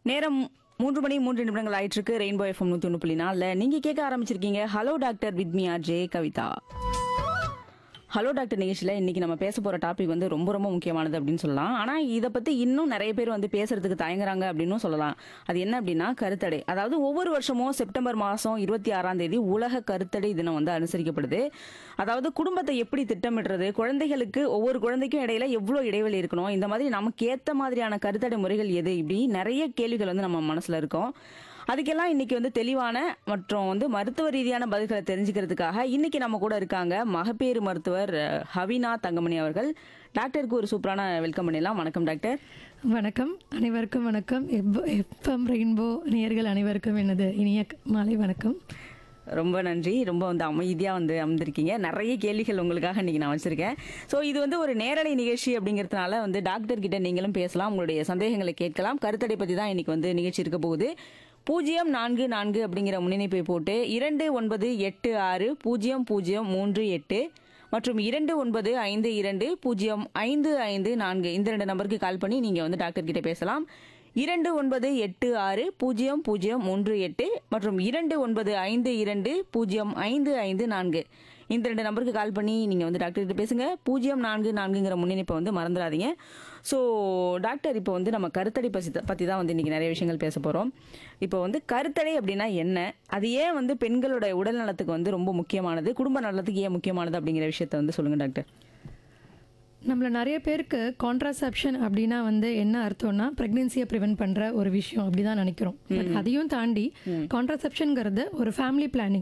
நேரம் மூன்று மணி மூன்று நிமிடங்கள் ஆயிட்டு இருக்கு ரெயின்போ எஃப்எம் நூத்தி ஒன்று புள்ளி நாலில் நீங்க கேட்க ஆரம்பிச்சிருக்கீங்க hello doctor with me R J Kavitha hello doctor நிகழ்ச்சியில் இன்னைக்கு நம்ம பேச போற டாபிக் வந்து ரொம்ப ரொம்ப முக்கியமானது அப்படின்னு சொல்லலாம் ஆனா இதை பத்தி இன்னும் நிறைய பேர் வந்து பேசுறதுக்கு தயங்குறாங்க அப்படின்னு சொல்லலாம் அது என்ன அப்படின்னா கருத்தடை அதாவது ஒவ்வொரு வருஷமும் செப்டம்பர் மாதம் இருபத்தி ஆறாம் தேதி உலக கருத்தடை தினம் வந்து அனுசரிக்கப்படுது அதாவது குடும்பத்தை எப்படி திட்டமிடுறது குழந்தைகளுக்கு ஒவ்வொரு குழந்தைக்கும் இடையில எவ்வளோ இடைவெளி இருக்கணும் இந்த மாதிரி நமக்கு ஏத்த மாதிரியான கருத்தடை முறைகள் எது இப்படி நிறைய கேள்விகள் வந்து நம்ம மனசுல இருக்கும் அதுக்கெல்லாம் இன்னைக்கு வந்து தெளிவான மற்றும் வந்து மருத்துவ ரீதியான பதில்களை தெரிஞ்சுக்கிறதுக்காக இன்னைக்கு நம்ம கூட இருக்காங்க மகப்பேறு மருத்துவர் அஹ், ஹவினா தங்கமணி அவர்கள் டாக்டருக்கு ஒரு சூப்பரான வெல்கம் பண்ணிடலாம் வணக்கம் டாக்டர் வணக்கம் அனைவருக்கும் வணக்கம் எப் எஃப்எம் ரெயின்போ நேயர்கள் அனைவருக்கும் எனது இனிய க- மாலை வணக்கம் ரொம்ப நன்றி ரொம்ப வந்து அமைதியாக வந்து அமர்ந்திருக்கீங்க நிறைய கேள்விகள் உங்களுக்காக இன்னைக்கு நான் வச்சிருக்கேன் ஸோ இது வந்து ஒரு நேரலை நிகழ்ச்சி அப்படிங்கிறதுனால வந்து டாக்டர் கிட்ட நீங்களும் பேசலாம் உங்களுடைய சந்தேகங்களை கேட்கலாம் கருத்தடை பற்றி தான் இன்னைக்கு வந்து நிகழ்ச்சி இருக்க போகுது பூஜ்ஜியம் நான்கு நான்கு அப்படிங்கிற முன்னிணைப்பை போட்டு இரண்டு ஒன்பது எட்டு ஆறு பூஜ்ஜியம் பூஜ்ஜியம் மூன்று எட்டு மற்றும் இரண்டு ஒன்பது ஐந்து இரண்டு பூஜ்ஜியம் ஐந்து ஐந்து நான்கு இந்த ரெண்டு நம்பருக்கு கால் பண்ணி நீங்கள் வந்து டாக்டர் கிட்ட பேசலாம் இரண்டு ஒன்பது எட்டு ஆறு பூஜ்ஜியம் பூஜ்ஜியம் மூன்று எட்டு மற்றும் இரண்டு ஒன்பது ஐந்து இரண்டு பூஜ்ஜியம் ஐந்து ஐந்து நான்கு இந்த ரெண்டு நம்பருக்கு கால் பண்ணி நீங்கள் வந்து டாக்டர் கிட்ட பேசுங்க பூஜ்ஜியம் நான்கு நான்குங்கிற முன்னிணைப்பை வந்து மறந்துடாதீங்க ஸோ டாக்டர் இப்போ வந்து நம்ம கருத்தடை பசி பற்றி தான் வந்து இன்றைக்கி நிறைய விஷயங்கள் பேச போகிறோம் இப்போ வந்து கருத்தடை அப்படின்னா என்ன அது ஏன் வந்து பெண்களோட உடல் நலத்துக்கு வந்து ரொம்ப முக்கியமானது குடும்ப நலத்துக்கு ஏன் முக்கியமானது அப்படிங்கிற விஷயத்த வந்து சொல்லுங்கள் டாக்டர் நம்மள நிறைய பேருக்கு கான்ட்ராசெப்ஷன் அப்படின்னா வந்து என்ன அர்த்தம்னா ப்ரெக்னென்சியை ப்ரிவென்ட் பண்ணுற ஒரு விஷயம் அப்படி தான் நினைக்கிறோம் பட் அதையும் தாண்டி கான்ட்ராசெப்ஷனுங்கிறது ஒரு ஃபேமிலி பிளானிங்